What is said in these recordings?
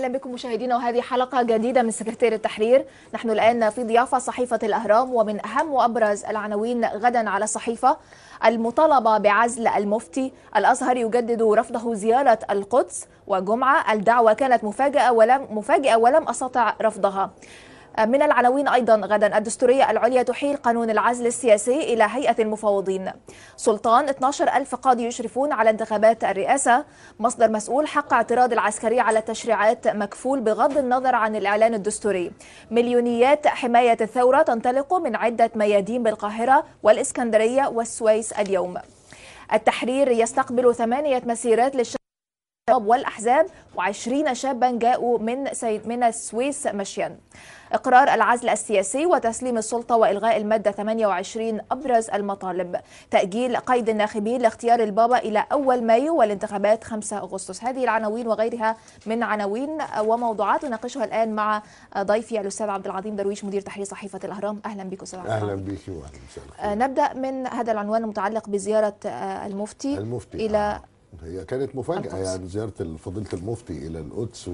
اهلا بكم مشاهدينا وهذه حلقه جديده من سكرتير التحرير نحن الان في ضيافه صحيفه الاهرام ومن اهم وابرز العناوين غدا على الصحيفه المطالبه بعزل المفتي الازهر يجدد رفضه زياره القدس وجمعه الدعوه كانت مفاجاه ولم مفاجئه ولم استطع رفضها من العناوين أيضا غدا الدستورية العليا تحيل قانون العزل السياسي إلى هيئة المفوضين سلطان 12 ألف قاضي يشرفون على انتخابات الرئاسة مصدر مسؤول حق اعتراض العسكري على التشريعات مكفول بغض النظر عن الإعلان الدستوري مليونيات حماية الثورة تنطلق من عدة ميادين بالقاهرة والإسكندرية والسويس اليوم التحرير يستقبل ثمانية مسيرات للشباب والأحزاب وعشرين شابا جاءوا من من السويس مشيا إقرار العزل السياسي وتسليم السلطة وإلغاء المادة 28 أبرز المطالب تأجيل قيد الناخبين لاختيار البابا إلى أول مايو والانتخابات 5 أغسطس هذه العناوين وغيرها من عناوين وموضوعات نناقشها الآن مع ضيفي الأستاذ عبد العظيم درويش مدير تحرير صحيفة الأهرام أهلا بك أستاذ أهلا بك وأهلا وسهلا نبدأ من هذا العنوان المتعلق بزيارة المفتي, المفتي إلى آه. هي كانت مفاجأة القدس. يعني زيارة فضيلة المفتي إلى القدس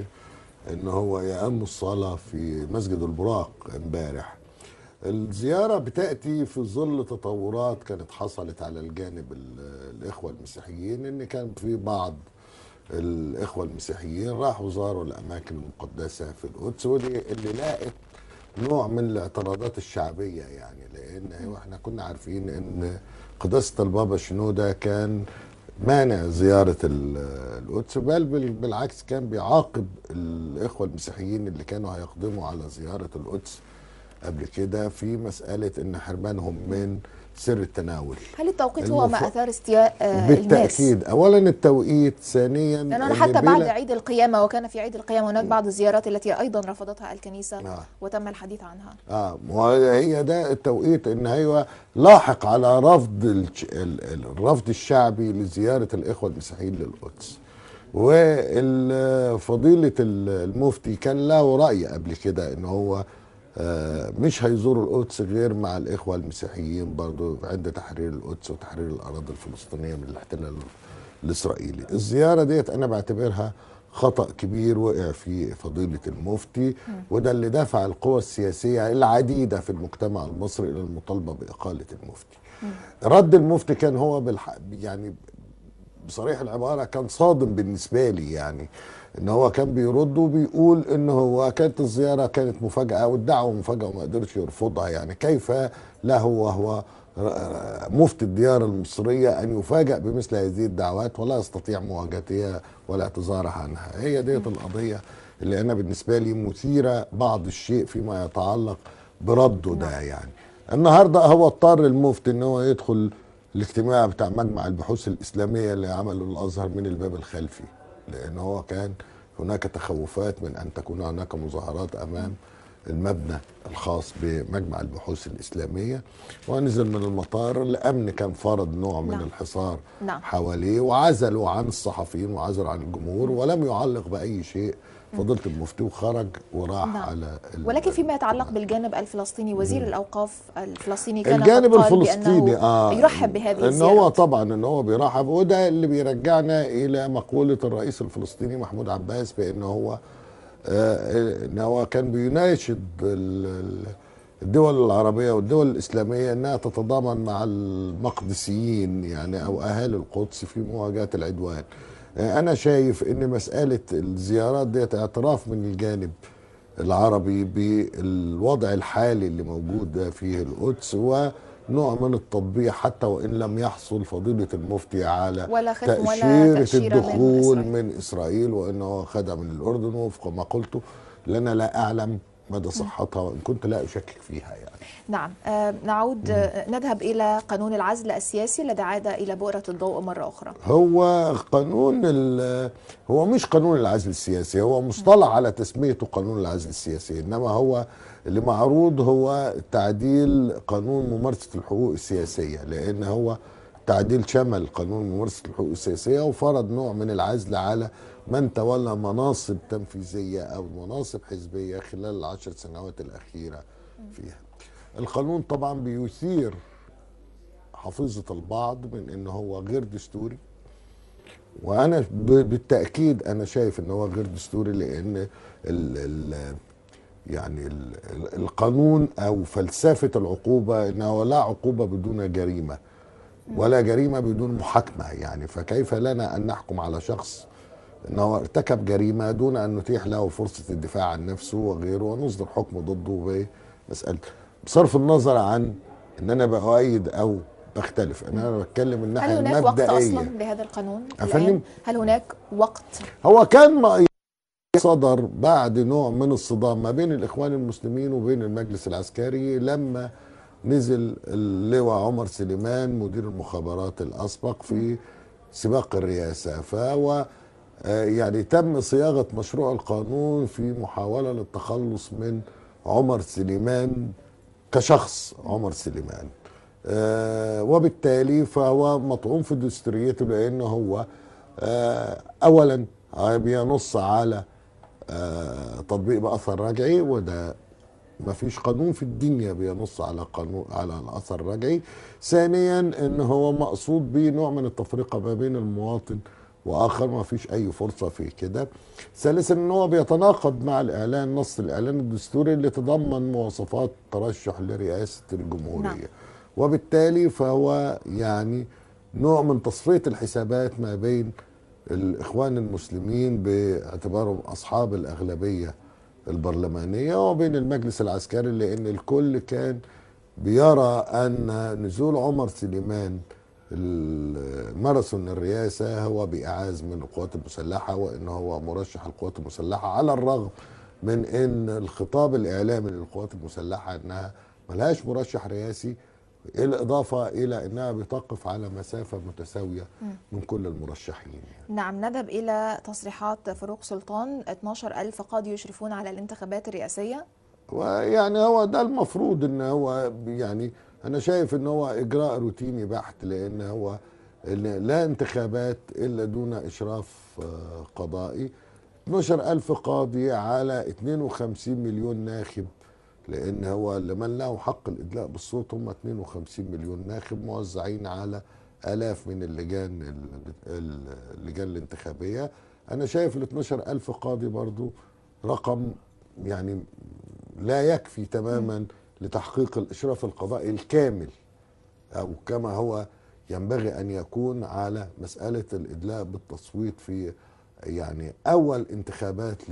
وإن هو يأم الصلاة في مسجد البراق امبارح الزيارة بتأتي في ظل تطورات كانت حصلت على الجانب الإخوة المسيحيين إن كان في بعض الإخوة المسيحيين راحوا زاروا الأماكن المقدسة في القدس واللي اللي لاقت نوع من الاعتراضات الشعبية يعني لأن احنا كنا عارفين إن قداسة البابا شنودة كان مانع زيارة القدس بل بالعكس كان بيعاقب الإخوة المسيحيين اللي كانوا هيقدموا على زيارة القدس قبل كده في مسألة إن حرمانهم من سر التناول هل التوقيت هو ما اثار استياء آه بالتأكيد الناس؟ أولا التوقيت ثانيا لأن أنا حتى بعد عيد القيامة وكان في عيد القيامة هناك بعض الزيارات التي أيضا رفضتها الكنيسة آه. وتم الحديث عنها اه وهي ده التوقيت ان هي لاحق على رفض الش... الرفض الشعبي لزياره الاخوه المسيحيين للقدس وفضيله المفتي كان له راي قبل كده ان هو مش هيزوروا القدس غير مع الإخوة المسيحيين برضو عند تحرير القدس وتحرير الأراضي الفلسطينية من الاحتلال الإسرائيلي الزيارة ديت أنا بعتبرها خطأ كبير وقع فيه فضيلة المفتي وده اللي دفع القوى السياسية العديدة في المجتمع المصري إلى المطالبة بإقالة المفتي رد المفتي كان هو بالحق يعني بصريح العبارة كان صادم بالنسبة لي يعني ان هو كان بيرد وبيقول ان هو كانت الزياره كانت مفاجاه والدعوه مفاجاه وما قدرش يرفضها يعني كيف له وهو مفتي الديار المصريه ان يفاجأ بمثل هذه الدعوات ولا يستطيع مواجهتها ولا اعتذارها عنها هي ديت القضيه اللي انا بالنسبه لي مثيره بعض الشيء فيما يتعلق برده ده يعني النهارده هو اضطر المفتي ان هو يدخل الاجتماع بتاع مجمع البحوث الاسلاميه اللي عمله الازهر من الباب الخلفي لان هو كان هناك تخوفات من ان تكون هناك مظاهرات امام المبنى الخاص بمجمع البحوث الاسلاميه ونزل من المطار الامن كان فرض نوع من نعم. الحصار نعم. حواليه وعزلوا عن الصحفيين وعزلوا عن الجمهور ولم يعلق باي شيء فضيله المفتي وخرج وراح نعم. على ولكن فيما يتعلق بالجانب الفلسطيني وزير الاوقاف الفلسطيني كان الجانب قد قال الفلسطيني بأنه آه يرحب بهذه ان الزيارة هو طبعا ان هو بيرحب وده اللي بيرجعنا الى مقوله الرئيس الفلسطيني محمود عباس بان هو آه ان هو كان بيناشد الدول العربيه والدول الاسلاميه انها تتضامن مع المقدسيين يعني او اهالي القدس في مواجهه العدوان انا شايف ان مساله الزيارات ديت اعتراف من الجانب العربي بالوضع الحالي اللي موجود فيه القدس ونوع من التطبيع حتى وان لم يحصل فضيله المفتي على ولا ختم ولا تاشيره تأشيرة من الدخول إسرائيل. من اسرائيل وانه خدها من الاردن وفق ما قلته لان لا اعلم مدى صحتها وان كنت لا اشكك فيها يعني نعم آه نعود آه نذهب إلى قانون العزل السياسي الذي عاد إلى بؤرة الضوء مرة أخرى هو قانون ال- هو مش قانون العزل السياسي هو مصطلح على تسميته قانون العزل السياسي انما هو اللي معروض هو تعديل قانون ممارسه الحقوق السياسيه لان هو تعديل شمل قانون ممارسه الحقوق السياسيه وفرض نوع من العزل على من تولى مناصب تنفيذيه او مناصب حزبيه خلال العشر سنوات الاخيره فيها. القانون طبعا بيثير حفيظه البعض من ان هو غير دستوري وانا ب- بالتاكيد انا شايف ان هو غير دستوري لان ال ال يعني ال ال القانون او فلسفه العقوبه انه لا عقوبه بدون جريمه ولا جريمه بدون محاكمه يعني فكيف لنا ان نحكم على شخص انه ارتكب جريمه دون ان نتيح له فرصه الدفاع عن نفسه وغيره ونصدر حكم ضده بمساله بصرف النظر عن ان انا بؤيد او بختلف ان انا بتكلم الناحيه هل هناك وقت المبدئيه اصلا لهذا القانون أفندم؟ الآن؟ هل هناك وقت هو كان ما- صدر بعد نوع من الصدام ما بين الاخوان المسلمين وبين المجلس العسكري لما نزل اللواء عمر سليمان مدير المخابرات الاسبق في سباق الرئاسه فهو آه، يعني تم صياغه مشروع القانون في محاوله للتخلص من عمر سليمان كشخص عمر سليمان آه، وبالتالي فهو مطعون في دستوريته لانه هو آه، اولا بينص على آه، تطبيق باثر رجعي وده ما فيش قانون في الدنيا بينص على قانون على الاثر الرجعي ثانيا ان هو مقصود به نوع من التفرقه ما بين المواطن واخر ما فيش اي فرصه في كده ثالثا ان هو بيتناقض مع الاعلان نص الاعلان الدستوري اللي تضمن مواصفات ترشح لرئاسه الجمهوريه نعم. وبالتالي فهو يعني نوع من تصفيه الحسابات ما بين الاخوان المسلمين باعتبارهم اصحاب الاغلبيه البرلمانيه وبين المجلس العسكري لان الكل كان بيرى ان نزول عمر سليمان الماراثون الرئاسه هو باعاز من القوات المسلحه وان هو مرشح القوات المسلحه على الرغم من ان الخطاب الاعلامي للقوات المسلحه انها ملهاش مرشح رئاسي الاضافه الى انها بتقف على مسافه متساويه من كل المرشحين نعم نذهب إلى تصريحات فاروق سلطان 12 ألف قاضي يشرفون على الانتخابات الرئاسية ويعني هو ده المفروض ان هو يعني انا شايف ان هو اجراء روتيني بحت لان هو إن لا انتخابات الا دون اشراف آه، قضائي 12 الف قاضي على 52 مليون ناخب لان هو لمن له حق الادلاء بالصوت هم 52 مليون ناخب موزعين على الاف من اللجان ال- ال- اللجان الانتخابيه انا شايف ال 12 الف قاضي برضو رقم يعني لا يكفي تماما لتحقيق الاشراف القضائي الكامل او كما هو ينبغي ان يكون على مساله الادلاء بالتصويت في يعني اول انتخابات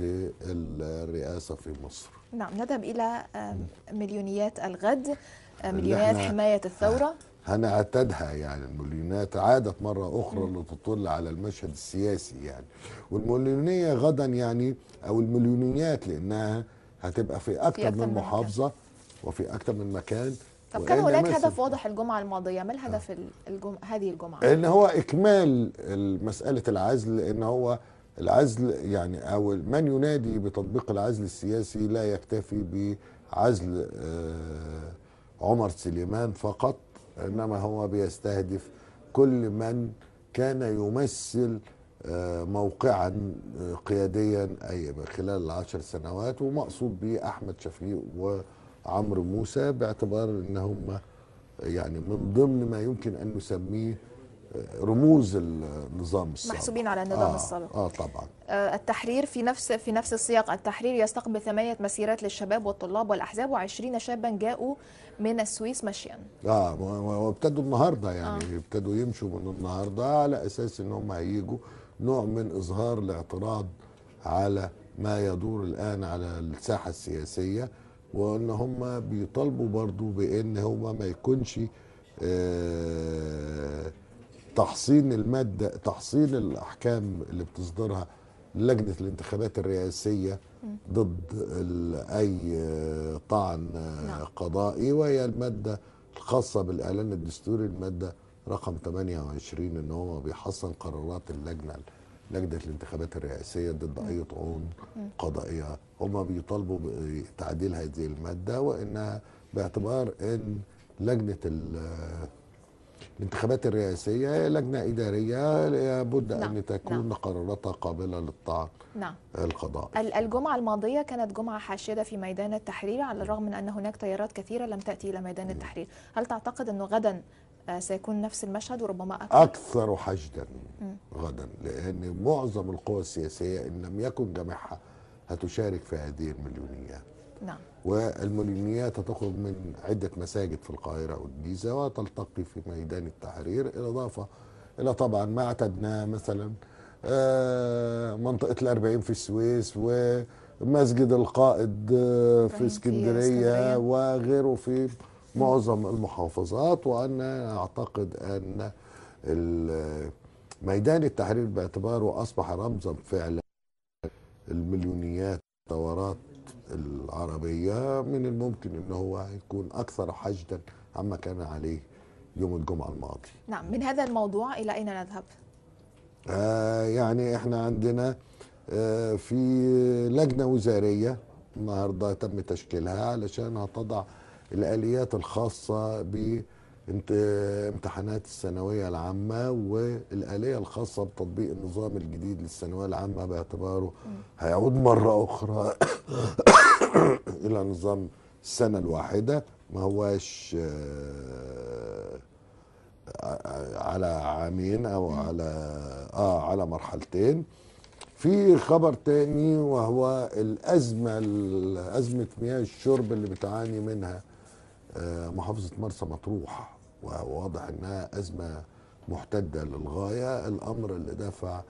للرئاسه في مصر نعم نذهب إلى آم، مليونيات الغد آه، اللي مليونيات احنا- حماية الثورة هنعتادها يعني المليونات عادت مرة أخرى لتطل على المشهد السياسي يعني والمليونية غدا يعني أو المليونيات لأنها هتبقى في أكثر أكتر من من محافظة وفي أكثر من مكان طب كان وإن هناك مثل- هدف واضح الجمعة الماضية ما الهدف الجم... هذه الجمعة ان هو اكمال مساله العزل ان هو العزل يعني او من ينادي بتطبيق العزل السياسي لا يكتفي بعزل آه، عمر سليمان فقط انما هو بيستهدف كل من كان يمثل آه، موقعا آه، قياديا اي خلال العشر سنوات ومقصود به احمد شفيق وعمرو موسى باعتبار ان هم يعني من ضمن ما يمكن ان نسميه رموز النظام السابق محسوبين على النظام آه السابق. اه طبعا آه، التحرير في نفس في نفس السياق التحرير يستقبل ثمانية مسيرات للشباب والطلاب والأحزاب وعشرين شابا جاءوا من السويس مشيا اه و- و- وابتدوا النهارده يعني آه. ابتدوا يمشوا من النهارده على اساس ان هم هيجوا نوع من اظهار الاعتراض على ما يدور الان على الساحه السياسيه وان هم بيطالبوا برضو بان هو ما يكونش آه تحصين الماده تحصين الاحكام اللي بتصدرها لجنه الانتخابات الرئاسيه ضد ال- اي آه، طعن آه، نعم. قضائي وهي الماده الخاصه بالاعلان الدستوري الماده رقم 28 ان هو بيحصن قرارات اللجنه لجنه الانتخابات الرئاسيه ضد اي طعون قضائيه هم بيطالبوا بتعديل هذه الماده وانها باعتبار ان لجنه ال- الانتخابات الرئاسيه هي لجنه اداريه لابد نعم، ان تكون نعم. قراراتها قابله للطعن نعم القضائي ال- الجمعة الماضية كانت جمعة حاشدة في ميدان التحرير على الرغم من أن هناك تيارات كثيرة لم تأتي إلى ميدان التحرير هل تعتقد أنه غدا آه، سيكون نفس المشهد وربما أكثر اكثر حشدا غدا لان معظم القوى السياسيه ان لم يكن جميعها هتشارك في هذه المليونيات نعم والمليونيات هتخرج من عدة مساجد في القاهرة والجيزة وتلتقي في ميدان التحرير إضافة إلى طبعا ما اعتدناه مثلا آه، منطقة الأربعين في السويس ومسجد القائد آه، في إبراهيم في اسكندرية اسكندرية. وغيره في معظم المحافظات وأنا أعتقد أن ال- ميدان التحرير باعتباره أصبح رمزا فعلا المليونيات الثورات العربية من الممكن أنه هو يكون أكثر حشدا عما كان عليه يوم الجمعة الماضي نعم من هذا الموضوع إلى أين نذهب؟ آه يعني احنا عندنا آه في لجنة وزارية النهاردة تم تشكيلها علشان هتضع الآليات الخاصة بامتحانات الثانوية العامة والآلية الخاصة بتطبيق النظام الجديد للثانوية العامة باعتباره هيعود مرة أخرى إلى نظام السنة الواحدة ما هواش آه على عامين او على اه على مرحلتين في خبر تاني وهو الازمه ازمه مياه الشرب اللي بتعاني منها آه، محافظه مرسى مطروح وواضح انها ازمه محتده للغايه الامر اللي دفع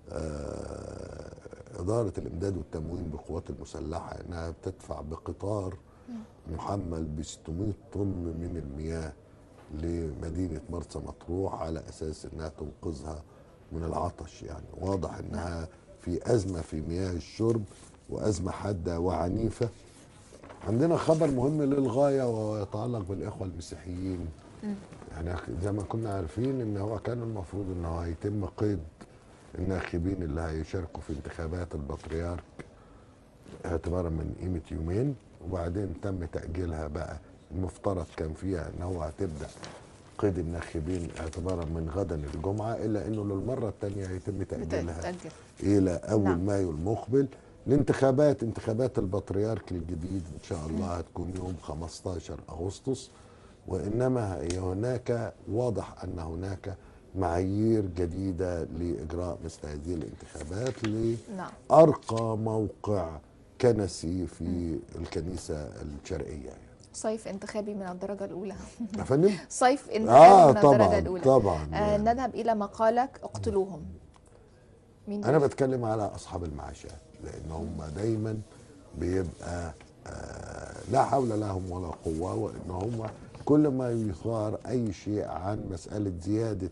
آه، اداره الامداد والتموين بالقوات المسلحه انها بتدفع بقطار محمل ب 600 طن من المياه لمدينه مرسى مطروح على اساس انها تنقذها من العطش يعني واضح انها في ازمه في مياه الشرب وازمه حاده وعنيفه عندنا خبر مهم للغايه وهو يتعلق بالاخوه المسيحيين يعني زي ما كنا عارفين ان هو كان المفروض ان هو هيتم قيد الناخبين اللي هيشاركوا في انتخابات البطريرك اعتبارا من قيمه يومين وبعدين تم تاجيلها بقى المفترض كان فيها ان هو هتبدا قيد الناخبين اعتبارا من غدا الجمعه الا انه للمره الثانيه هيتم تاجيلها تأجل الى اول نعم. مايو المقبل الانتخابات انتخابات البطريرك الجديد ان شاء الله هتكون يوم 15 اغسطس وانما هي هناك واضح ان هناك معايير جديده لاجراء مثل هذه الانتخابات نعم لارقى موقع كنسي في الكنيسه الشرقيه يعني. صيف انتخابي من الدرجة الأولى يا فندم؟ صيف انتخابي اه من الدرجة طبعا الأولى طبعا آه يعني. نذهب إلى مقالك اقتلوهم مين انا دول؟ بتكلم على اصحاب المعاشات لان هم دايما بيبقى آه لا حول لهم ولا قوه وان هم كل ما يثار اي شيء عن مساله زياده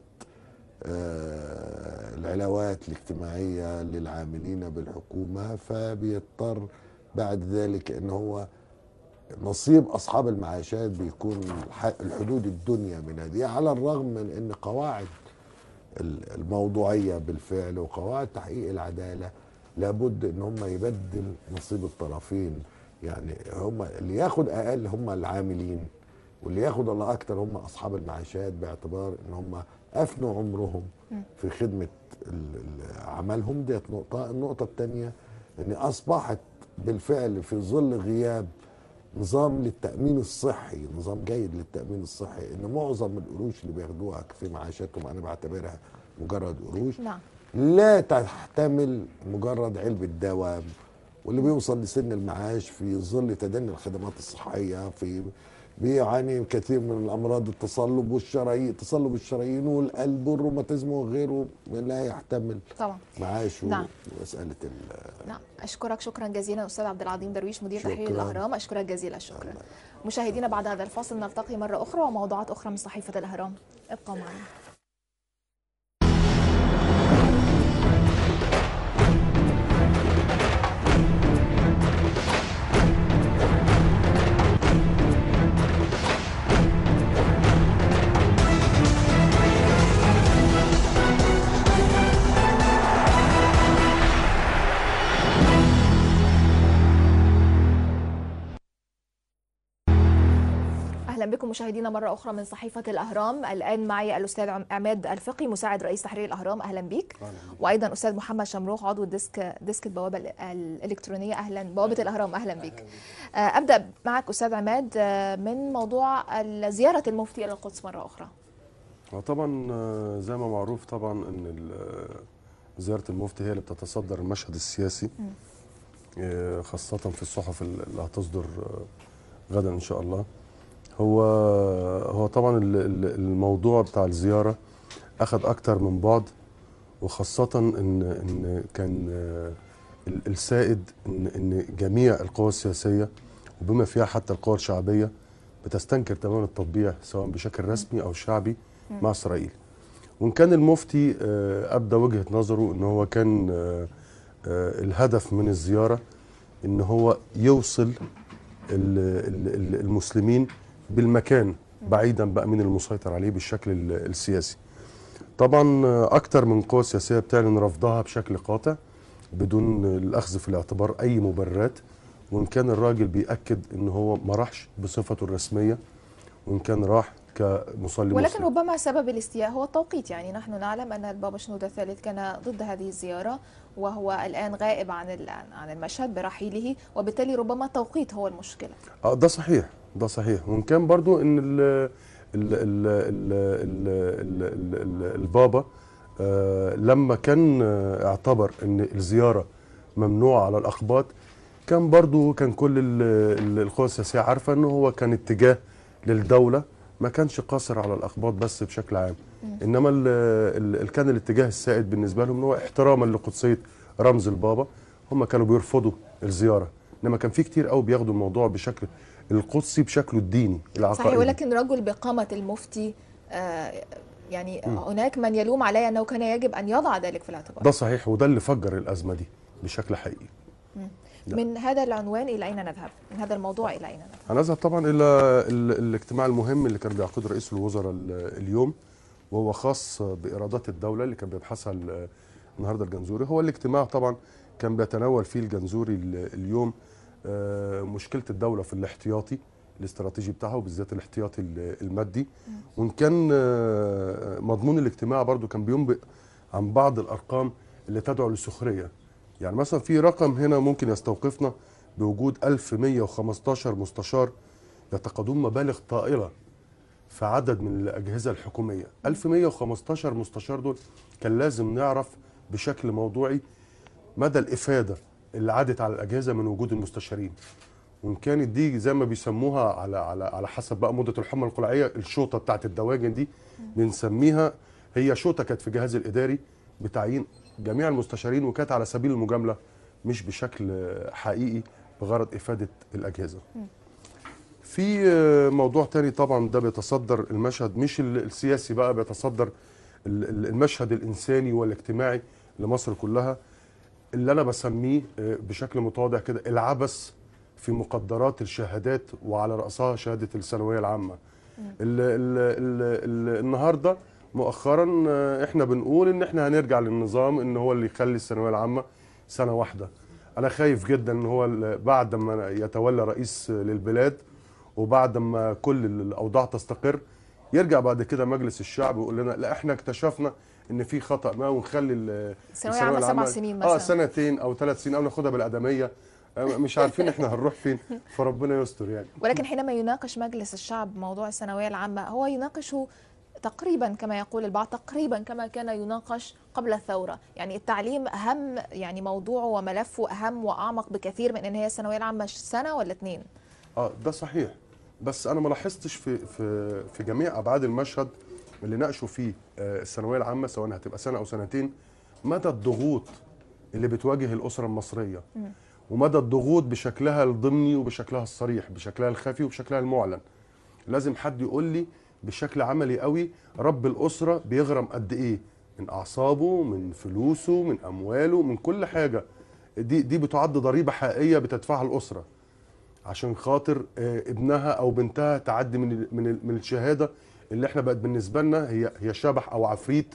آه العلاوات الاجتماعيه للعاملين بالحكومه فبيضطر بعد ذلك ان هو نصيب اصحاب المعاشات بيكون الح- الحدود الدنيا من هذه على الرغم من ان قواعد ال- الموضوعيه بالفعل وقواعد تحقيق العداله لابد ان هم يبدل نصيب الطرفين يعني هم اللي ياخد اقل هم العاملين واللي ياخد الله اكتر هم اصحاب المعاشات باعتبار ان هم افنوا عمرهم في خدمه ال- ال- عملهم ديت نقطه النقطه الثانيه ان اصبحت بالفعل في ظل غياب نظام للتامين الصحي نظام جيد للتامين الصحي ان معظم القروش اللي بياخدوها في معاشاتهم انا بعتبرها مجرد قروش نعم لا تحتمل مجرد علبة دواء واللي بيوصل لسن المعاش في ظل تدني الخدمات الصحية في بيعاني كثير من الأمراض التصلب والشرايين تصلب الشرايين والقلب والروماتيزم وغيره لا يحتمل طبعا معاش نعم. ومسألة ال- نعم أشكرك شكرا جزيلا أستاذ عبد العظيم درويش مدير تحرير شكراً. الأهرام أشكرك جزيل الشكر مشاهدينا بعد هذا الفاصل نلتقي مرة أخرى وموضوعات أخرى من صحيفة الأهرام ابقوا معنا اهلا بكم مشاهدينا مره اخرى من صحيفه الاهرام الان معي الاستاذ عم- عماد الفقي مساعد رئيس تحرير الاهرام اهلا بيك وايضا استاذ محمد شمروخ عضو الديسك ديسك البوابه ال- الالكترونيه اهلا بوابه الاهرام اهلا بك آه، ابدا معك استاذ عماد آه، من موضوع ال- زياره المفتي الى القدس مره اخرى آه طبعا آه، زي ما معروف طبعا ان ال- آه، زياره المفتي هي اللي بتتصدر المشهد السياسي آه، خاصه في الصحف اللي هتصدر آه، غدا ان شاء الله هو هو طبعا ال- ال- الموضوع بتاع الزياره اخذ اكتر من بعد وخاصه ان ان كان آه، ال- السائد ان ان جميع القوى السياسيه وبما فيها حتى القوى الشعبيه بتستنكر تماما التطبيع سواء بشكل رسمي او شعبي مع اسرائيل وان كان المفتي آه، ابدى وجهه نظره ان هو كان آه، آه، الهدف من الزياره ان هو يوصل ال- ال- ال- المسلمين بالمكان بعيدا بقى من المسيطر عليه بالشكل ال- السياسي طبعا آه، اكتر من قوى سياسيه بتعلن رفضها بشكل قاطع بدون الاخذ في الاعتبار اي مبررات وان كان الراجل بياكد ان هو ما راحش بصفته الرسميه وان كان راح كمصلي ولكن مسلم ربما سبب الاستياء هو التوقيت يعني نحن نعلم أن البابا شنودة الثالث كان ضد هذه الزيارة وهو الآن غائب عن ال- عن المشهد برحيله وبالتالي ربما التوقيت هو المشكلة اه ده صحيح ده صحيح وان كان برضو ان ال ال ال ال ال ال ال ال البابا آه لما كان آه اعتبر ان الزياره ممنوعه على الاقباط كان برضو كان كل ال- ال- القوى السياسيه عارفه ان هو كان اتجاه للدوله ما كانش قاصر على الاقباط بس بشكل عام انما ال ال كان الاتجاه السائد بالنسبه لهم ان هو احتراما لقدسيه رمز البابا هم كانوا بيرفضوا الزياره انما كان في كتير قوي بياخدوا الموضوع بشكل القدسي بشكله الديني العقائدي صحيح ولكن رجل بقامة المفتي آه، يعني هناك من يلوم عليه أنه كان يجب أن يضع ذلك في الاعتبار ده صحيح وده اللي فجر الازمه دي بشكل حقيقي لا. من هذا العنوان إلى أين نذهب؟ من هذا الموضوع إلى أين نذهب؟ هنذهب طبعا الى ال- الاجتماع المهم اللي كان بيعقده رئيس الوزراء ال- اليوم وهو خاص بايرادات الدوله اللي كان بيبحثها ال- النهارده الجنزوري هو الاجتماع طبعا كان بيتناول فيه الجنزوري ال- اليوم آه، مشكله الدوله في الاحتياطي الاستراتيجي بتاعها وبالذات الاحتياطي ال- المادي وان كان آه، مضمون الاجتماع برضو كان بينبئ عن بعض الارقام اللي تدعو للسخريه يعني مثلا في رقم هنا ممكن يستوقفنا بوجود 1115 مستشار يتقاضون مبالغ طائله في عدد من الاجهزه الحكوميه 1115 مستشار دول كان لازم نعرف بشكل موضوعي مدى الافاده اللي عادت على الاجهزه من وجود المستشارين وان كانت دي زي ما بيسموها على على على حسب بقى مده الحمى القلعيه الشوطه بتاعت الدواجن دي بنسميها هي شوطه كانت في الجهاز الاداري بتعيين جميع المستشارين وكانت على سبيل المجامله مش بشكل حقيقي بغرض افاده الاجهزه. في آه، موضوع تاني طبعا ده بيتصدر المشهد مش ال- السياسي بقى بيتصدر ال- ال- المشهد الانساني والاجتماعي لمصر كلها اللي انا بسميه آه، بشكل متواضع كده العبث في مقدرات الشهادات وعلى راسها شهاده الثانويه العامه. ال ال ال ال النهارده مؤخرا آه، احنا بنقول ان احنا هنرجع للنظام ان هو اللي يخلي الثانويه العامه سنه واحده. انا خايف جدا ان هو ال- بعد ما يتولى رئيس للبلاد وبعد ما كل الاوضاع تستقر يرجع بعد كده مجلس الشعب ويقول لنا لا احنا اكتشفنا ان في خطا ما ونخلي ال- الثانوية العامة سبع سنين مثلا اه سنتين او ثلاث سنين او ناخدها بالادميه آه، مش عارفين احنا هنروح فين فربنا يستر يعني ولكن حينما يناقش مجلس الشعب موضوع الثانوية العامة هو يناقشه تقريبا كما يقول البعض تقريبا كما كان يناقش قبل الثورة يعني التعليم أهم يعني موضوعه وملفه أهم وأعمق بكثير من أن هي الثانوية العامة سنة ولا اتنين اه ده صحيح بس انا ما لاحظتش في في في جميع ابعاد المشهد اللي ناقشوا فيه آه، الثانويه العامه سواء هتبقى سنه او سنتين مدى الضغوط اللي بتواجه الاسره المصريه ومدى الضغوط بشكلها الضمني وبشكلها الصريح بشكلها الخفي وبشكلها المعلن لازم حد يقول لي بشكل عملي قوي رب الاسره بيغرم قد ايه من اعصابه من فلوسه من امواله من كل حاجه دي دي بتعد ضريبه حقيقيه بتدفعها الاسره عشان خاطر آه، ابنها او بنتها تعدي من ال- من ال- من الشهاده اللي احنا بقت بالنسبه لنا هي هي شبح او عفريت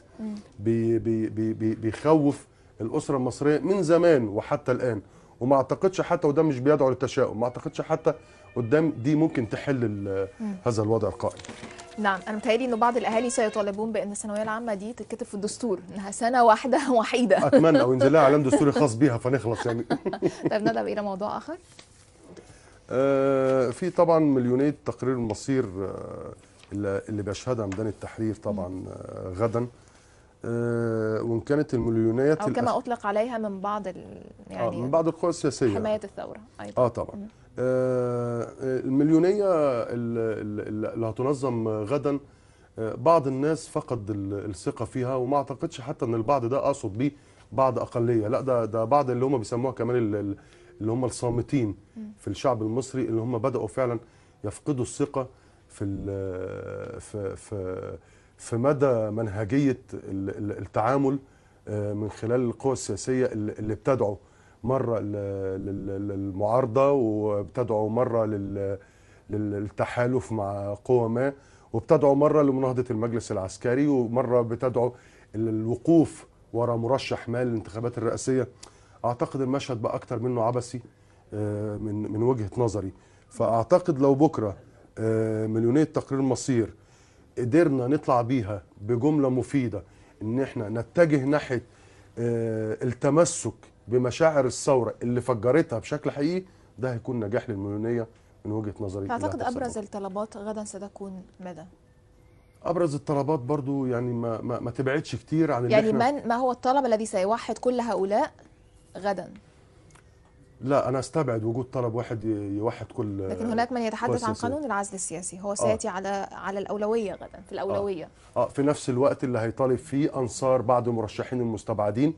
بي بي بي بي بيخوف الاسره المصريه من زمان وحتى الان وما اعتقدش حتى وده مش بيدعو للتشاؤم ما اعتقدش حتى قدام دي ممكن تحل ال- هذا الوضع القائم نعم أنا متهيألي أنه بعض الأهالي سيطالبون بأن الثانوية العامة دي تتكتب في الدستور أنها سنة واحدة وحيدة اتمنى او ينزل لها اعلان دستوري خاص بيها فنخلص يعني طيب نذهب إلى موضوع آخر آه، في طبعا مليونية تقرير المصير آه، اللي اللي بيشهدها ميدان التحرير طبعا آه، غدا آه، وان كانت المليونيات او الأخ- كما اطلق عليها من بعض ال... آه، يعني من بعض القوى السياسيه حمايه الثوره ايضا اه طبعا آه المليونيه ال- ال- اللي هتنظم غدا آه، بعض الناس فقد ال- الثقه فيها وما اعتقدش حتى ان البعض ده اقصد بيه بعض اقليه لا ده ده بعض اللي هم بيسموها كمان ال- ال- اللي هم الصامتين في الشعب المصري اللي هم بداوا فعلا يفقدوا الثقه في ال- في في في مدى منهجيه ال- ال- التعامل آه، من خلال القوى السياسيه اللي اللي بتدعو مره ل- لل- للمعارضه وبتدعو مره لل- لل- للتحالف مع قوى ما وبتدعو مره لمناهضه المجلس العسكري ومره بتدعو الوقوف وراء مرشح ما للانتخابات الرئاسيه اعتقد المشهد بقى اكتر منه عبثي آه، من من وجهه نظري فاعتقد لو بكره آه، مليونيه تقرير مصير قدرنا نطلع بيها بجمله مفيده ان احنا نتجه ناحيه آه، التمسك بمشاعر الثوره اللي فجرتها بشكل حقيقي ده هيكون نجاح للمليونيه من وجهه نظري اللي تعتقد هتحصل ابرز بكرة. الطلبات غدا ستكون ماذا؟ ابرز الطلبات برضو يعني ما ما, ما تبعدش كتير عن اللي يعني احنا من ما هو الطلب الذي سيوحد كل هؤلاء غدا؟ لا انا استبعد وجود طلب واحد ي- يوحد كل لكن هناك من يتحدث عن سياسية. قانون العزل السياسي هو سياتي على على الاولويه غدا في الاولويه اه في نفس الوقت اللي هيطالب فيه انصار بعض المرشحين المستبعدين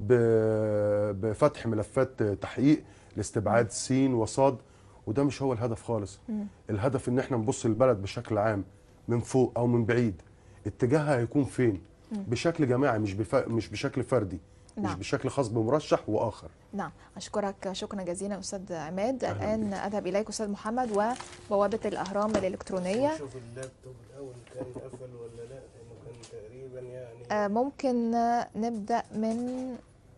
ب- بفتح ملفات تحقيق لاستبعاد سين وصاد وده مش هو الهدف خالص الهدف ان احنا نبص البلد بشكل عام من فوق او من بعيد اتجاهها هيكون فين بشكل جماعي مش بف... مش بشكل فردي مش نعم. بشكل خاص بمرشح واخر نعم أشكرك شكرا جزيلا أستاذ عماد أهلاً الآن أذهب إليك أستاذ محمد وبوابة الأهرام الإلكترونية نشوف اللابتوب الاول كان قفل ولا لا لانه كان تقريبا يعني آه، ممكن آه، نبدأ من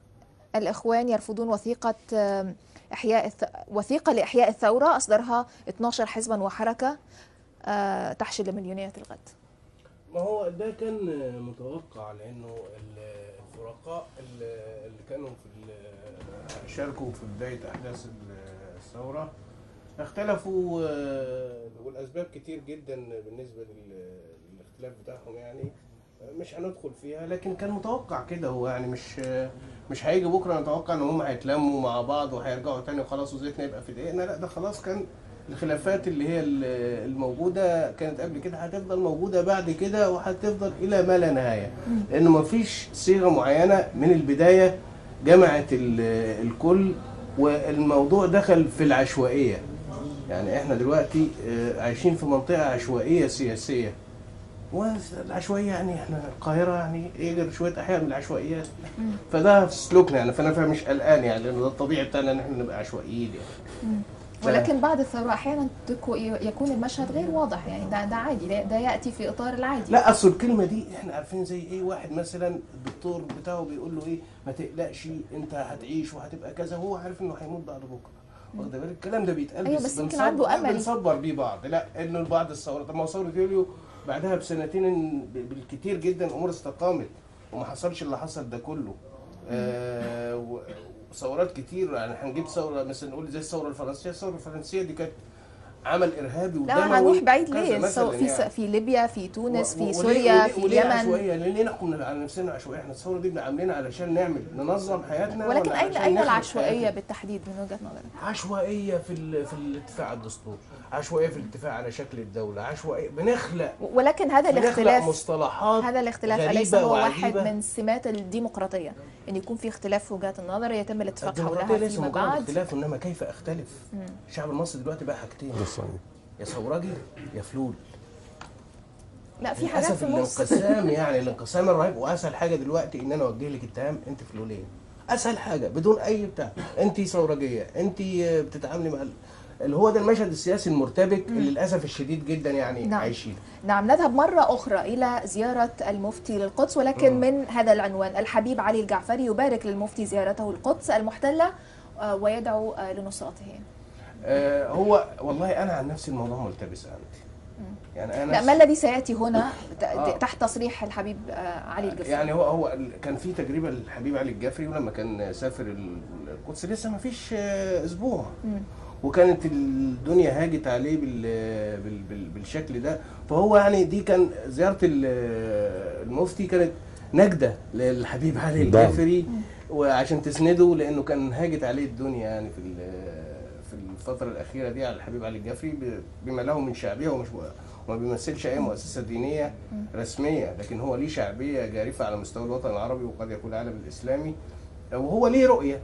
الإخوان يرفضون وثيقة آه، إحياء الث... وثيقة لإحياء الثورة أصدرها 12 حزبا وحركة آه، تحشد لمليونية الغد ما هو ده كان متوقع لانه ال- الفرقاء ال- اللي كانوا في ال- شاركوا في بدايه احداث ال- الثوره اختلفوا آه، والاسباب كتير جدا بالنسبه لل- للاختلاف بتاعهم يعني مش هندخل فيها لكن كان متوقع كده هو يعني مش مش هيجي بكره نتوقع ان هم هيتلموا مع بعض وهيرجعوا تاني وخلاص وزيتنا يبقى في دقيقنا لا ده خلاص كان الخلافات اللي هي ال- الموجوده كانت قبل كده هتفضل موجوده بعد كده وهتفضل الى ما لا نهايه لانه ما فيش صيغه معينه من البدايه جمعت ال- الكل والموضوع دخل في العشوائيه يعني احنا دلوقتي آه، عايشين في منطقه عشوائيه سياسيه والعشوائيه يعني احنا القاهره يعني ايه غير شويه احياء من العشوائيات فده في سلوكنا يعني فانا فاهم مش قلقان يعني لانه ده الطبيعي بتاعنا ان احنا نبقى عشوائيين يعني ف- ولكن بعد الثورة أحيانا تكو- يكون المشهد غير واضح يعني ده ده عادي ده, ده يأتي في إطار العادي لا اصل الكلمه دي احنا عارفين زي ايه واحد مثلا الدكتور بتاعه بيقول له ايه ما تقلقش انت هتعيش وهتبقى كذا وهو عارف انه هيموت بعد بكره واخد بالك الكلام ده بيتقال أيوة، بس يمكن بنصبر- عنده أمل. بنصبر بيه بعض لا انه بعد الثوره طب ما هو ثوره يوليو بعدها بسنتين إن ب- بالكتير جدا الامور استقامت وما حصلش اللي حصل ده كله آه و- وثورات كتير يعني هنجيب ثوره مثلا نقول زي الثوره الفرنسيه الثوره الفرنسيه دي كانت عمل ارهابي لا ودموي هنروح بعيد كذا ليه مثلاً الثو- في س- يعني. في ليبيا في تونس و- في وليه- سوريا وليه- في وليه اليمن عشوائيه ليه ليه نحكم على نفسنا عشوائيه احنا الثوره دي عاملينها علشان نعمل ننظم حياتنا ولكن ولا أين علشان أين نخلق العشوائية حياتنا؟ بالتحديد من وجهة نظرك؟ عشوائيه في ال- في الاتفاق على الدستور عشوائيه في الاتفاق على شكل الدوله عشوائيه بنخلق ولكن هذا بنخلق الاختلاف مصطلحات هذا الاختلاف غريبة أليس هو واحد وعجيبة. من سمات الديمقراطية أن يكون في اختلاف في وجهات النظر يتم الاتفاق الديمقراطيه حولها ليس فيما مجرد بعد اختلاف انما كيف اختلف الشعب المصري دلوقتي بقى حاجتين ده صحيح يا ثورجي يا فلول لا في حاجات للاسف في النص الانقسام يعني الانقسام الرهيب واسهل حاجه دلوقتي ان انا اوجه لك اتهام انت فلوليه اسهل حاجه بدون اي بتاع انت ثورجيه انت بتتعاملي مع ال- اللي هو ده المشهد السياسي المرتبك اللي للاسف الشديد جدا يعني نعم. عايشين نعم نذهب مرة أخرى إلى زيارة المفتي للقدس ولكن من هذا العنوان الحبيب علي الجعفري يبارك للمفتي زيارته القدس المحتلة آه، ويدعو آه، لنصرته آه هو والله انا عن نفسي الموضوع ملتبس عندي يعني انا لا ما الذي سيأتي هنا ت- آه. تحت تصريح الحبيب آه، علي الجعفري يعني هو هو ال- كان في تجربه للحبيب علي الجعفري ولما كان سافر ال- القدس لسه ما فيش آه، اسبوع وكانت الدنيا هاجت عليه بال بال بال بالشكل ده فهو يعني دي كان زياره ال- المفتي كانت نجده للحبيب علي نعم. الجافري وعشان تسنده لانه كان هاجت عليه الدنيا يعني في ال- في الفتره الاخيره دي على الحبيب علي الجافري ب- بما له من شعبيه ومش وما بيمثلش اي مؤسسه دينيه رسميه لكن هو ليه شعبيه جارفه على مستوى الوطن العربي وقد يكون العالم الاسلامي وهو ليه رؤيه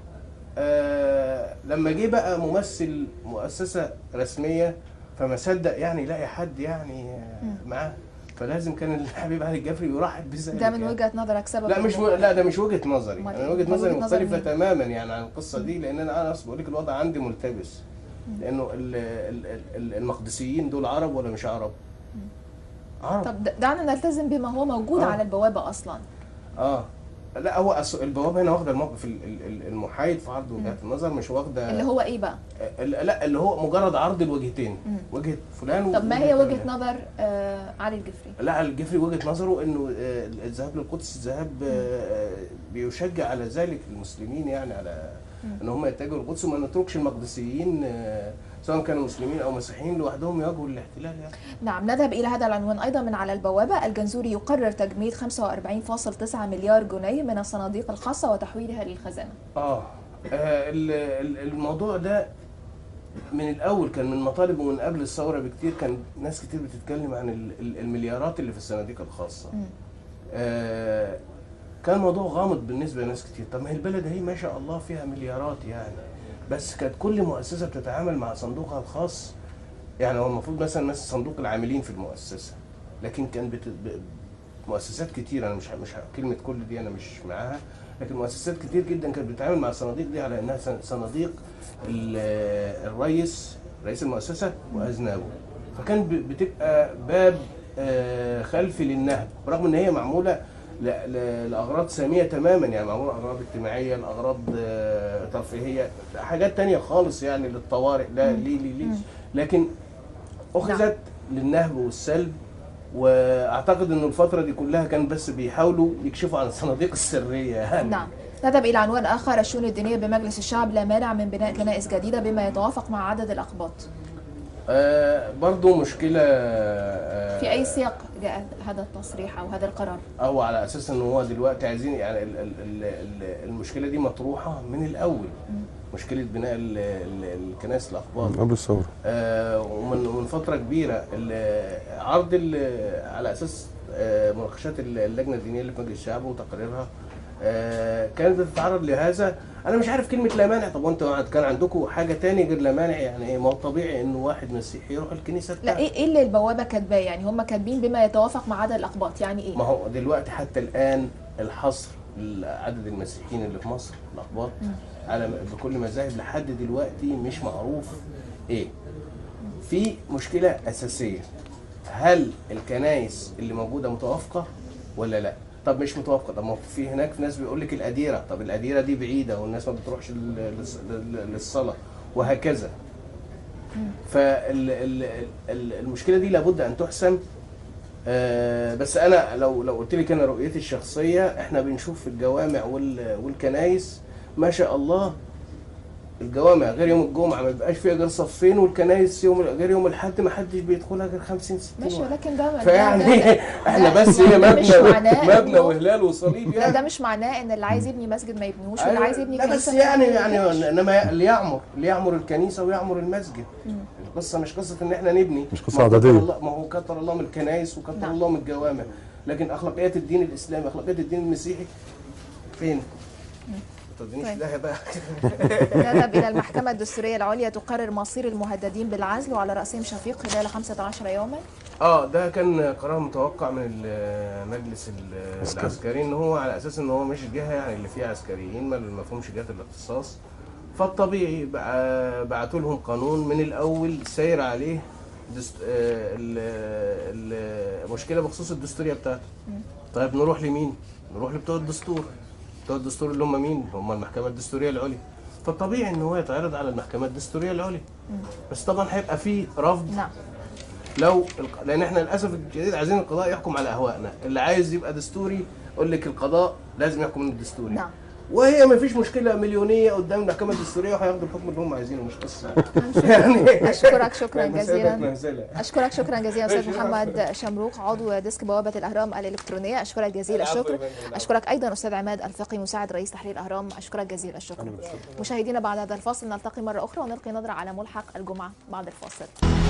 آه لما جه بقى ممثل مؤسسه رسميه فما صدق يعني يلاقي حد يعني آه، معاه فلازم كان الحبيب علي الجافري يرحب بذلك ده من يعني. وجهه نظرك سبب لا مش م... الوقوع. لا ده مش وجهه نظري أمال انا إيه؟ وجهه أمال نظري وجهة نظر مختلفه مين؟ تماما يعني عن القصه دي لان انا انا اصلا بقول لك الوضع عندي ملتبس لانه ال... ال... ال- المقدسيين دول عرب ولا مش عرب؟ عرب طب د- دعنا نلتزم بما هو موجود آه. على البوابه اصلا اه لا هو أص- البوابه هنا واخده الموقف ال- ال- ال- المحايد في عرض وجهات النظر مش واخده اللي هو ايه بقى ال- لا اللي هو مجرد عرض الوجهتين مم. وجهه فلان طب ما هي ووجهة وجهه فلان. نظر آه علي الجفري لا الجفري وجهه نظره انه آه، الذهاب للقدس ذهاب آه، بيشجع على ذلك المسلمين يعني على ان هم يتجهوا للقدس وما نتركش المقدسيين آه، سواء كانوا مسلمين او مسيحيين لوحدهم يواجهوا الاحتلال يعني نعم نذهب إلى هذا العنوان أيضا من على البوابة الجنزوري يقرر تجميد 45.9 مليار جنيه من الصناديق الخاصة وتحويلها للخزانة اه آه، ال- ال- الموضوع ده من الاول كان من مطالب ومن قبل الثوره بكتير كان ناس كتير بتتكلم عن ال- ال- المليارات اللي في الصناديق الخاصه مم. آه، كان موضوع غامض بالنسبه لناس كتير طب ما هي البلد هي ما شاء الله فيها مليارات يعني بس كانت كل مؤسسه بتتعامل مع صندوقها الخاص يعني هو المفروض مثلا مثلا صندوق العاملين في المؤسسه لكن كان بت... ب- مؤسسات كتير انا مش ه- مش ه- كلمه كل دي انا مش معاها لكن مؤسسات كتير جدا كانت بتتعامل مع الصناديق دي على انها صن- صناديق ال- الرئيس رئيس المؤسسه واذنابه فكان ب- بتبقى باب آه، خلفي للنهب برغم ان هي معموله ل- ل- لاغراض ساميه تماما يعني معموله اغراض اجتماعيه لاغراض آه، ترفيهيه حاجات تانية خالص يعني للطوارئ لا ليه ليه ليه لكن اخذت للنهب والسلب واعتقد انه الفتره دي كلها كان بس بيحاولوا يكشفوا عن الصناديق السريه يعني نعم نذهب إلى عنوان آخر الشؤون الدينية بمجلس الشعب لا مانع من بناء كنائس جديدة بما يتوافق مع عدد الأقباط آه برضو مشكله آه في أي سياق جاء هذا التصريح أو هذا القرار او على اساس ان هو دلوقتي عايزين يعني ال ال ال ال المشكله دي مطروحه من الاول مشكله بناء ال- ال- الكنائس الاقباط قبل الثوره آه، ومن من فتره كبيره ال- عرض ال- على اساس آه، مناقشات ال- اللجنه الدينيه اللي في مجلس الشعب وتقاريرها آه، كانت بتتعرض لهذا انا مش عارف كلمه لا مانع طب وانتوا كان عندكم حاجه تاني غير لا مانع يعني ايه ما هو طبيعي انه واحد مسيحي يروح الكنيسه لا بتاعته إيه إيه اللي البوابة كاتباه يعني هم كاتبين بما يتوافق مع عدد الأقباط يعني إيه ما هو دلوقتي حتى الان الحصر عدد المسيحيين اللي في مصر الاقباط على بكل مذاهب لحد دلوقتي مش معروف ايه في مشكله اساسيه هل الكنائس اللي موجوده متوافقه ولا لا طب مش متوافقه طب ما هو في هناك ناس بيقول لك الاديره طب الاديره دي بعيده والناس ما بتروحش لل- للص- للصلاه وهكذا فالمشكله دي لابد ان تحسم آه، بس انا لو لو قلت لك انا رؤيتي الشخصيه احنا بنشوف في الجوامع وال- والكنايس ما شاء الله الجوامع غير يوم الجمعه ما بيبقاش فيها غير صفين والكنايس يوم غير يوم الاحد ما حدش بيدخلها غير 50 60 ماشي واحد. ولكن ده ده- فيعني ده- احنا ده- بس يعني هي ده مش مبنى معناه مبنى إنه- وهلال وصليب لا يعني ده مش معناه ان اللي عايز يبني مسجد ما يبنوش واللي أيوة. عايز يبني لا بس كنيسة ما يعني يبنيهاش. يعني انما اللي يعمر اللي يعمر الكنيسه ويعمر المسجد القصه مش قصه ان احنا نبني مش قصة ما هو عددية. كتر الله ما هو كتر الله من الكنائس وكتر نعم. الله من الجوامع لكن اخلاقيات الدين الاسلامي اخلاقيات الدين المسيحي فين؟ ما تدينيش طيب. ده بقى نذهب إلى المحكمة الدستورية العليا تقرر مصير المهددين بالعزل وعلى رأسهم شفيق خلال 15 يوما اه ده كان قرار متوقع من المجلس ال- عسكري. العسكري ان هو على اساس ان هو مش جهه يعني اللي فيها عسكريين ما ما فيهمش جهه الاختصاص فالطبيعي بقى بعتوا لهم قانون من الاول ساير عليه دست... آه، ال- ال- المشكله بخصوص الدستوريه بتاعته طيب نروح لمين؟ نروح لبتوع الدستور بتوع الدستور اللي هم مين؟ هم المحكمه الدستوريه العليا فالطبيعي ان هو يتعرض على المحكمه الدستوريه العليا بس طبعا هيبقى فيه رفض نعم لو الق- لان احنا للاسف الشديد عايزين القضاء يحكم على اهوائنا اللي عايز يبقى دستوري يقول لك القضاء لازم يحكم من الدستوري نعم. وهي ما فيش مشكله مليونيه قدام المحكمه الدستوريه وهياخدوا الحكم اللي هم عايزينه مش قصه يعني أشكرك شكرا يعني مسألة جزيلا مهزلة. أشكرك شكرا جزيلا أستاذ ماشي، محمد شمروق عضو ديسك بوابة الأهرام الإلكترونية أشكرك جزيل العفو يا الشكر فندم، العفو. أشكرك أيضا أستاذ عماد الفقي مساعد رئيس تحرير الأهرام أشكرك جزيل الشكر مشاهدينا بعد هذا الفاصل نلتقي مرة أخرى ونلقي نظرة على ملحق الجمعة بعد الفاصل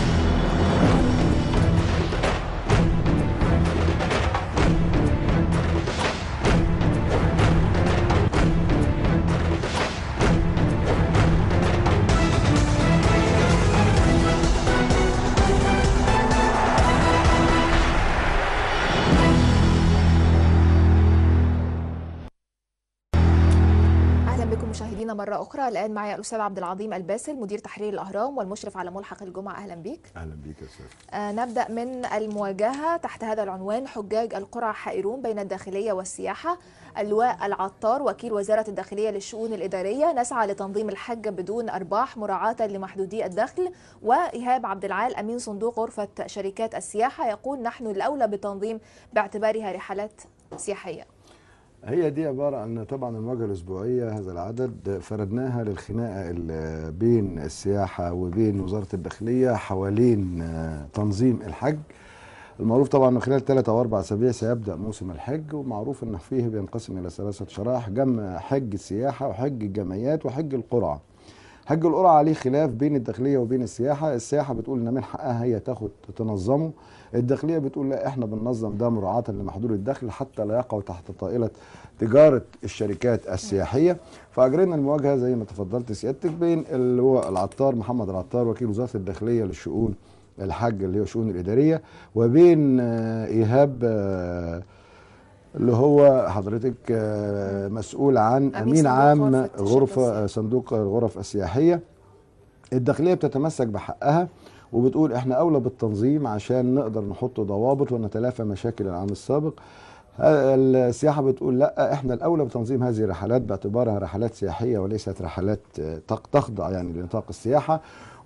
اهلا بكم مشاهدينا مره اخرى الان معي الاستاذ عبد العظيم الباسل مدير تحرير الاهرام والمشرف على ملحق الجمعه اهلا بك اهلا بيك يا استاذ آه نبدا من المواجهه تحت هذا العنوان حجاج القرى حائرون بين الداخليه والسياحه اللواء العطار وكيل وزاره الداخليه للشؤون الاداريه نسعى لتنظيم الحج بدون ارباح مراعاه لمحدودي الدخل وايهاب عبد العال امين صندوق غرفه شركات السياحه يقول نحن الاولى بالتنظيم باعتبارها رحلات سياحيه هي دي عبارة عن طبعا المواجهة الأسبوعية هذا العدد فردناها للخناقة اللي بين السياحة وبين وزارة الداخلية حوالين آه، تنظيم الحج المعروف طبعا من خلال ثلاثة أو أربع أسابيع سيبدأ موسم الحج ومعروف أن فيه بينقسم إلى ثلاثة شرائح جمع حج السياحة وحج الجمعيات وحج القرعة حج القرعة عليه خلاف بين الداخلية وبين السياحة السياحة بتقول إن من حقها هي تاخد تنظمه الداخلية بتقول لا إحنا بننظم ده مراعاة لمحدود الدخل حتى لا يقعوا تحت طائلة تجارة الشركات السياحية فأجرينا المواجهة زي ما تفضلت سيادتك بين اللي هو العطار محمد العطار وكيل وزارة الداخلية للشؤون الحج اللي هي الشؤون الإدارية وبين آه، إيهاب آه، اللي هو حضرتك آه، مسؤول عن أمين أمين صندوق عام غرفة الشركة غرفة السياحية. آه، صندوق الغرف السياحية الداخلية بتتمسك بحقها وبتقول احنا اولى بالتنظيم عشان نقدر نحط ضوابط ونتلافى مشاكل العام السابق ها- السياحه بتقول لا احنا الاولى بتنظيم هذه الرحلات باعتبارها رحلات سياحيه وليست رحلات آه، تق- تخضع يعني لنطاق السياحه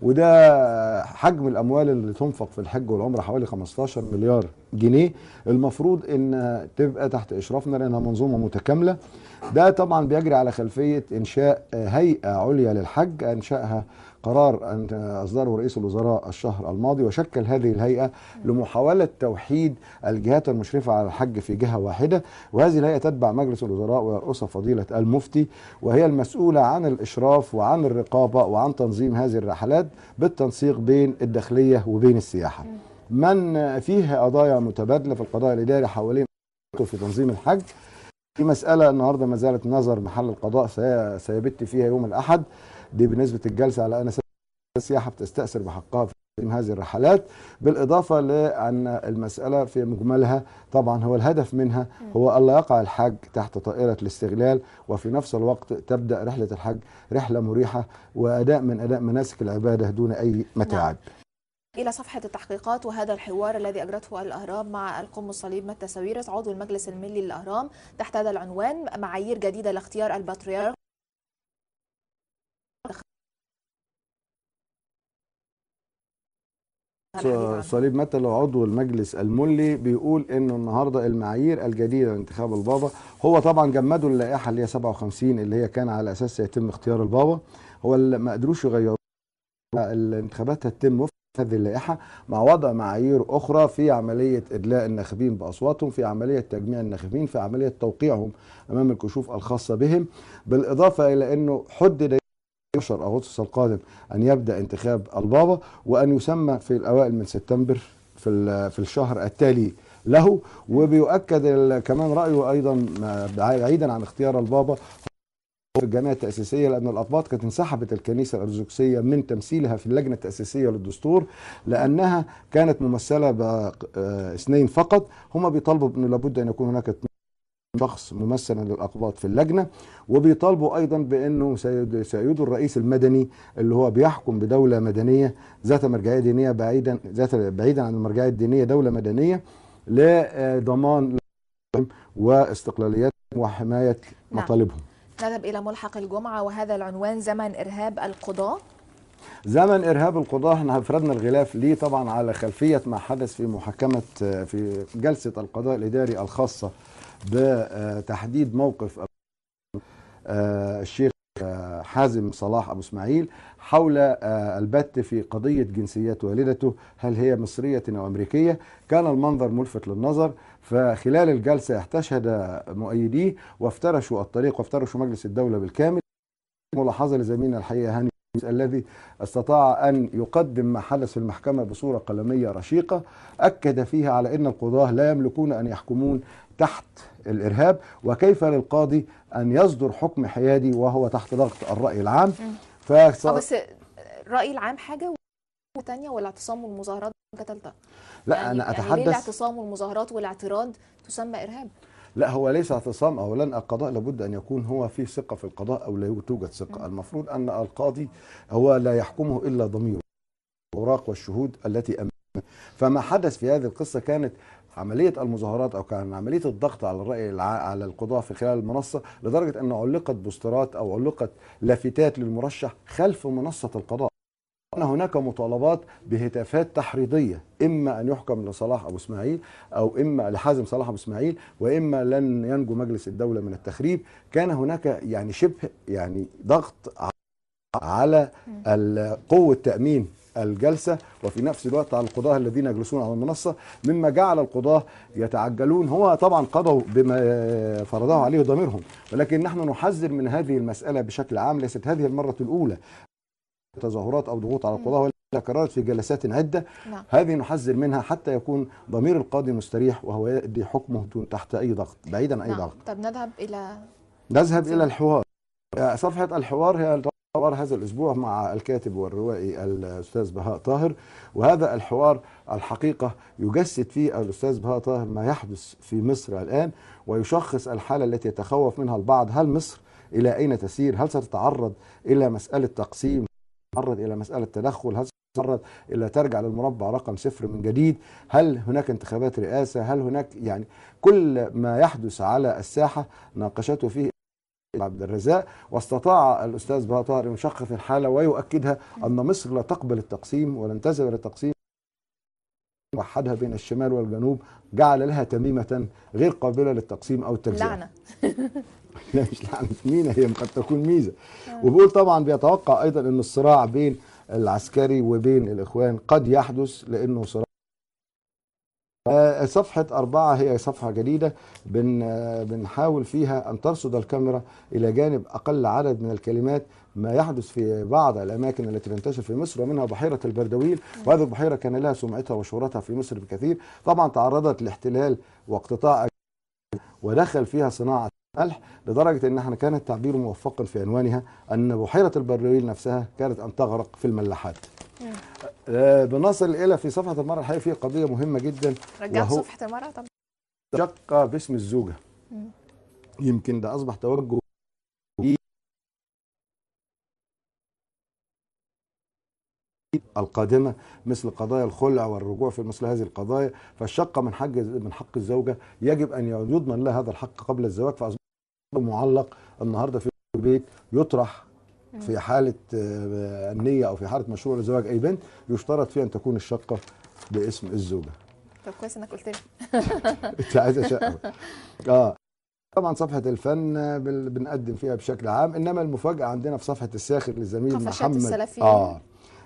وده حجم الاموال اللي تنفق في الحج والعمره حوالي 15 مليار جنيه المفروض ان تبقى تحت اشرافنا لانها منظومه متكامله ده طبعا بيجري على خلفيه انشاء آه، هيئه عليا للحج انشاها قرار أن- اصدره رئيس الوزراء الشهر الماضي وشكل هذه الهيئه لمحاوله توحيد الجهات المشرفه على الحج في جهه واحده وهذه الهيئه تتبع مجلس الوزراء ويرأسها فضيله المفتي وهي المسؤوله عن الاشراف وعن الرقابه وعن تنظيم هذه الرحلات بالتنسيق بين الداخليه وبين السياحه. من فيه قضايا متبادله في القضاء الاداري حوالين في تنظيم الحج في مسألة النهاردة ما زالت نظر محل القضاء سي- سيبت فيها يوم الأحد دي بالنسبة الجلسة على أن السياحة بتستأثر بحقها في تنظيم هذه الرحلات بالإضافة لأن المسألة في مجملها طبعا هو الهدف منها هو ألا يقع الحج تحت طائرة الاستغلال وفي نفس الوقت تبدأ رحلة الحج رحلة مريحة وأداء من أداء مناسك العبادة دون أي متاعب إلى صفحة التحقيقات وهذا الحوار الذي أجرته الأهرام مع القم الصليب متى ساويرس عضو المجلس الملي للأهرام تحت هذا العنوان معايير جديدة لاختيار البطريرك صليب متى لو عضو المجلس الملي بيقول انه النهارده المعايير الجديده لانتخاب البابا هو طبعا جمدوا اللائحه اللي هي 57 اللي هي كان على اساسها يتم اختيار البابا هو اللي ما قدروش يغيروا الانتخابات هتتم وفق هذه اللائحه مع وضع معايير اخرى في عمليه ادلاء الناخبين باصواتهم في عمليه تجميع الناخبين في عمليه توقيعهم امام الكشوف الخاصه بهم بالاضافه الى انه حدد 10 اغسطس القادم ان يبدا انتخاب البابا وان يسمى في الاوائل من سبتمبر في ال- في الشهر التالي له وبيؤكد ال- كمان رايه ايضا ما- بعيدا عن اختيار البابا في الجمعيه التاسيسيه لان الاقباط كانت انسحبت الكنيسه الارثوذكسيه من تمثيلها في اللجنه التاسيسيه للدستور لانها كانت ممثله باثنين فقط هم بيطالبوا انه لابد ان يكون هناك شخص ممثلا للاقباط في اللجنه وبيطالبوا ايضا بانه سيد- سيدوا الرئيس المدني اللي هو بيحكم بدوله مدنيه ذات مرجعيه دينيه بعيدا ذات بعيدا عن المرجعيه الدينيه دوله مدنيه لضمان واستقلاليتهم وحمايه نعم. مطالبهم. نذهب إلى ملحق الجمعة وهذا العنوان زمن إرهاب القضاة زمن ارهاب القضاه احنا افردنا الغلاف ليه طبعا على خلفيه ما حدث في محاكمه في جلسه القضاء الاداري الخاصه بتحديد موقف آه، الشيخ آه، حازم صلاح ابو اسماعيل حول آه، البت في قضيه جنسيات والدته هل هي مصريه او امريكيه كان المنظر ملفت للنظر فخلال الجلسه احتشد مؤيديه وافترشوا الطريق وافترشوا مجلس الدوله بالكامل ملاحظه لزميلنا الحقيقه هاني الذي استطاع ان يقدم ما حدث في المحكمه بصوره قلميه رشيقه اكد فيها على ان القضاه لا يملكون ان يحكمون تحت الارهاب وكيف للقاضي ان يصدر حكم حيادي وهو تحت ضغط الراي العام ف اه بس الرأي العام حاجة وتانية والاعتصام والمظاهرات حاجة تالتة لا يعني انا يعني ليه اتحدث الاعتصام والمظاهرات والاعتراض تسمى إرهاب لا هو ليس اعتصام اولا القضاء لابد ان يكون هو في ثقه في القضاء او لا توجد ثقه المفروض ان القاضي هو لا يحكمه الا ضميره الاوراق والشهود التي امامه فما حدث في هذه القصه كانت عمليه المظاهرات او كان عمليه الضغط على الراي الع... على القضاه في خلال المنصه لدرجه ان علقت بوسترات او علقت لافتات للمرشح خلف منصه القضاء أن هناك مطالبات بهتافات تحريضية إما أن يحكم لصلاح أبو إسماعيل أو إما لحازم صلاح أبو إسماعيل وإما لن ينجو مجلس الدولة من التخريب كان هناك يعني شبه يعني ضغط على ال- قوة تأمين الجلسة وفي نفس الوقت على القضاة الذين يجلسون على المنصة مما جعل القضاة يتعجلون هو طبعا قضوا بما فرضه عليه ضميرهم ولكن نحن نحذر من هذه المسألة بشكل عام ليست هذه المرة الأولى تظاهرات أو ضغوط على القضاة ولا تكررت في جلسات عدة نعم هذه نحذر منها حتى يكون ضمير القاضي مستريح وهو يؤدي حكمه دون- تحت أي ضغط بعيدا عن أي نعم ضغط طب نذهب إلى نذهب إلى الحوار آه، صفحة الحوار هي حوار هذا الأسبوع مع الكاتب والروائي الأستاذ بهاء طاهر وهذا الحوار الحقيقة يجسد فيه الأستاذ بهاء طاهر ما يحدث في مصر الآن ويشخص الحالة التي يتخوف منها البعض هل مصر إلى أين تسير هل ستتعرض إلى مسألة تقسيم تتعرض إلى مسألة تدخل هل ستتعرض إلى ترجع للمربع رقم صفر من جديد هل هناك انتخابات رئاسة هل هناك يعني كل ما يحدث على الساحة ناقشته فيه عبد الرزاق واستطاع الاستاذ بهاء طاهر ان يشخص الحاله ويؤكدها ان مصر لا تقبل التقسيم ولن تزل التقسيم وحدها بين الشمال والجنوب جعل لها تميمه غير قابله للتقسيم او التجزئه لعنة لا مش لعنه مينا هي قد تكون ميزه وبيقول طبعا بيتوقع ايضا ان الصراع بين العسكري وبين الاخوان قد يحدث لانه صراع آه، صفحة أربعة هي صفحة جديدة بن آه، بنحاول فيها أن ترصد الكاميرا إلى جانب أقل عدد من الكلمات ما يحدث في بعض الأماكن التي تنتشر في مصر ومنها بحيرة البردويل وهذه البحيرة كان لها سمعتها وشهرتها في مصر بكثير طبعا تعرضت لاحتلال واقتطاع ودخل فيها صناعة ملح لدرجة أن احنا كان التعبير موفقا في عنوانها أن بحيرة البردويل نفسها كانت أن تغرق في الملاحات آه، بنصل إلى في صفحة المرة الحقيقة في قضية مهمة جدا رجعت وهو- صفحة المرأة طب شقة باسم الزوجة مم. يمكن ده أصبح توجه القادمة مثل قضايا الخلع والرجوع في مثل هذه القضايا فالشقة من حق من حق الزوجة يجب أن يضمن لها هذا الحق قبل الزواج فأصبح معلق النهاردة في البيت يطرح في حالة آه، النية أو في حالة مشروع لزواج أي بنت يشترط فيها أن تكون الشقة باسم الزوجة طب كويس انك قلت لي انت عايز شقه اه طبعا صفحه الفن بال- بنقدم فيها بشكل عام انما المفاجاه عندنا في صفحه الساخر للزميل قفشات محمد السلفيين. اه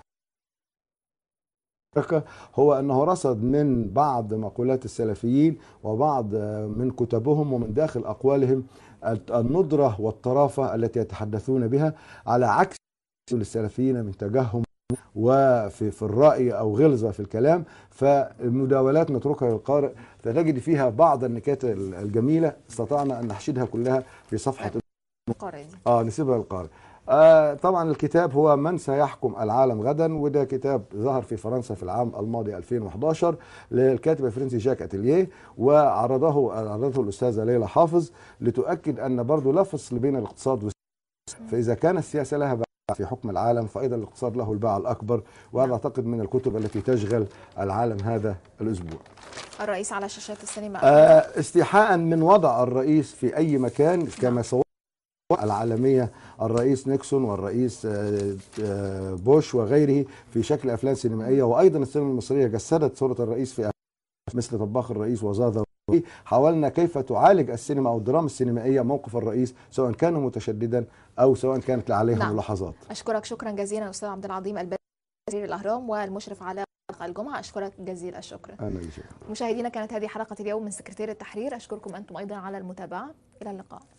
هو انه رصد من بعض مقولات السلفيين وبعض آه، من كتبهم ومن داخل اقوالهم الندره والطرافه التي يتحدثون بها على عكس للسلفيين من تجهم وفي في الرأي أو غلظة في الكلام فالمداولات نتركها للقارئ فتجد فيها بعض النكات الجميلة استطعنا أن نحشدها كلها في صفحة القارئ دي اه نسيبها للقارئ آه طبعا الكتاب هو من سيحكم العالم غدا وده كتاب ظهر في فرنسا في العام الماضي 2011 للكاتب الفرنسي جاك اتيليه وعرضه عرضته الاستاذه ليلى حافظ لتؤكد ان برضه لا فصل بين الاقتصاد والسياسه فاذا كان السياسه لها باع في حكم العالم فايضا الاقتصاد له الباع الاكبر وهذا اعتقد من الكتب التي تشغل العالم هذا الاسبوع الرئيس على شاشات السينما آه، استيحاء من وضع الرئيس في اي مكان كما صور العالمية الرئيس نيكسون والرئيس آه، آه، بوش وغيره في شكل افلام سينمائيه وايضا السينما المصريه جسدت صوره الرئيس في أفلام مثل طباخ الرئيس وزاذا حاولنا كيف تعالج السينما او الدراما السينمائيه موقف الرئيس سواء كان متشددا او سواء كانت عليه نعم. ملاحظات اشكرك شكرا جزيلا استاذ عبد العظيم البدري وزير الاهرام والمشرف على حلقه الجمعه اشكرك جزيل الشكر انا اللي شايف. مشاهدينا كانت هذه حلقه اليوم من سكرتير التحرير اشكركم انتم ايضا على المتابعه الى اللقاء